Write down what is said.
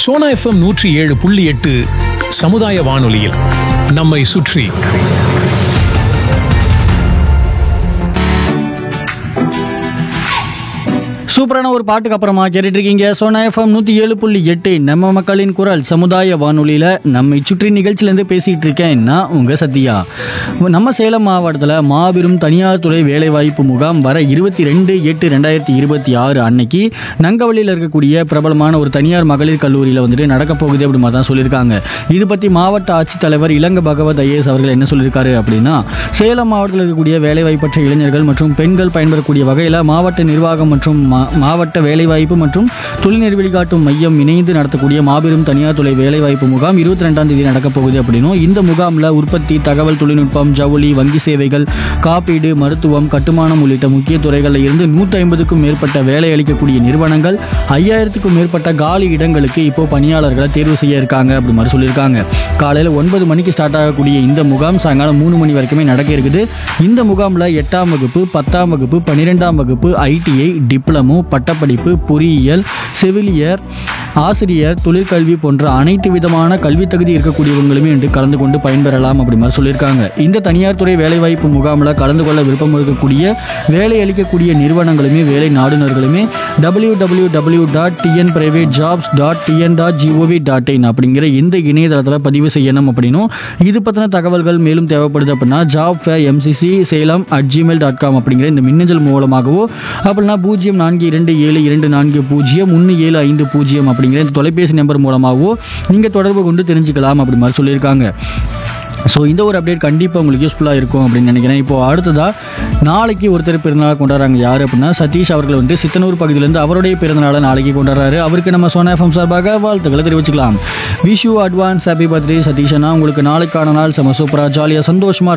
Sona FM நூற்றி ஏழு புள்ளி எட்டு சமுதாய வானொலியில் நம்மை சுற்றி சூப்பரான ஒரு பாட்டுக்கு அப்புறமா கேட்டுட்டு இருக்கீங்க சோனா எஃப்எம் நூற்றி ஏழு புள்ளி எட்டு நம்ம மக்களின் குரல் சமுதாய வானொலியில் நம்மை சுற்றி நிகழ்ச்சியிலேருந்து பேசிகிட்டு இருக்கேன் நான் உங்கள் சத்யா நம்ம சேலம் மாவட்டத்தில் மாபெரும் தனியார் துறை வேலைவாய்ப்பு முகாம் வர இருபத்தி ரெண்டு எட்டு ரெண்டாயிரத்தி இருபத்தி ஆறு அன்னைக்கு நங்கவள்ளியில் இருக்கக்கூடிய பிரபலமான ஒரு தனியார் மகளிர் கல்லூரியில் வந்துட்டு நடக்க போகுது அப்படி மாதிரி தான் சொல்லியிருக்காங்க இது பற்றி மாவட்ட ஆட்சித்தலைவர் இளங்க பகவத் ஐஏஎஸ் அவர்கள் என்ன சொல்லியிருக்காரு அப்படின்னா சேலம் மாவட்டத்தில் இருக்கக்கூடிய வேலைவாய்ப்பற்ற இளைஞர்கள் மற்றும் பெண்கள் பயன்பெறக்கூடிய வகையில் மாவட்ட நிர்வாகம் மற்றும் மா- மாவட்ட வேலைவாய்ப்பு மற்றும் தொழில்நெறி வழிகாட்டும் மையம் இணைந்து நடத்தக்கூடிய மாபெரும் தனியார் துறை வேலைவாய்ப்பு முகாம் இருபத்தி ரெண்டாம் தேதி நடக்க போகுது அப்படின்னும் இந்த முகாமில் உற்பத்தி தகவல் தொழில்நுட்பம் ஜவுளி வங்கி சேவைகள் காப்பீடு மருத்துவம் கட்டுமானம் உள்ளிட்ட முக்கிய துறைகளில் இருந்து நூற்றி ஐம்பதுக்கும் மேற்பட்ட வேலை அளிக்கக்கூடிய நிறுவனங்கள் ஐயாயிரத்துக்கும் மேற்பட்ட காலி இடங்களுக்கு இப்போ பணியாளர்களை தேர்வு செய்ய இருக்காங்க அப்படி மாதிரி சொல்லியிருக்காங்க காலையில் ஒன்பது மணிக்கு ஸ்டார்ட் ஆகக்கூடிய இந்த முகாம் சாயங்காலம் மூணு மணி வரைக்குமே நடக்க இருக்குது இந்த முகாமில் எட்டாம் வகுப்பு பத்தாம் வகுப்பு பன்னிரெண்டாம் வகுப்பு ஐடிஐ டிப்ளமோ பட்டப்படிப்பு பொறியியல் செவிலியர் ஆசிரியர் தொழிற்கல்வி போன்ற அனைத்து விதமான கல்வி தகுதி இருக்கக்கூடியவங்களுமே இன்று கலந்து கொண்டு பயன்பெறலாம் அப்படி மாதிரி சொல்லியிருக்காங்க இந்த தனியார் துறை வேலைவாய்ப்பு முகாமில் கலந்து கொள்ள விருப்பம் இருக்கக்கூடிய வேலை அளிக்கக்கூடிய நிறுவனங்களுமே வேலை நாடுனர்களுமே W W W dot TN private jobs dot TN dot GOV dot in அப்படிங்கிற இந்த இணையதளத்தில் பதிவு செய்யணும் அப்படின்னும் இது பற்றின தகவல்கள் மேலும் தேவைப்படுது அப்படின்னா job fair MCC Salem at Gmail dot com அப்படிங்கிற இந்த மின்னஞ்சல் மூலமாகவோ அப்படின்னா பூஜ்ஜியம் நான்கு இரண்டு ஏழு இரண்டு நான்கு பூஜ்ஜியம் ஒன்று ஏழு ஐந்து பூஜ்ஜியம் அப்படிங்கிற இந்த தொலைபேசி நம்பர் மூலமாகவோ நீங்கள் தொடர்பு கொண்டு தெரிஞ்சுக்கலாம் அப்படி மாதிரி சொல்லியிருக்காங்க ஸோ இந்த ஒரு அப்டேட் கண்டிப்பாக உங்களுக்கு யூஸ்ஃபுல்லாக இருக்கும் அப்படின்னு நினைக்கிறேன் இப்போ அடுத்ததாக நாளைக்கு ஒருத்தர் பிறந்தநாள் கொண்டாடுறாங்க யார் அப்படின்னா சதீஷ் அவர்கள் வந்து சித்தனூர் பகுதியிலேருந்து அவருடைய பிறந்தநாளை நாளைக்கு கொண்டாடுறாரு அவருக்கு நம்ம சோனா எஃப்எம் சார்பாக வாழ்த்துக்களை தெரிவிச்சுக்கலாம் wish you advance happy birthday சதீஷனா உங்களுக்கு நாளைக்கான நாள் செம சூப்பராக ஜாலியாக சந்தோஷமாக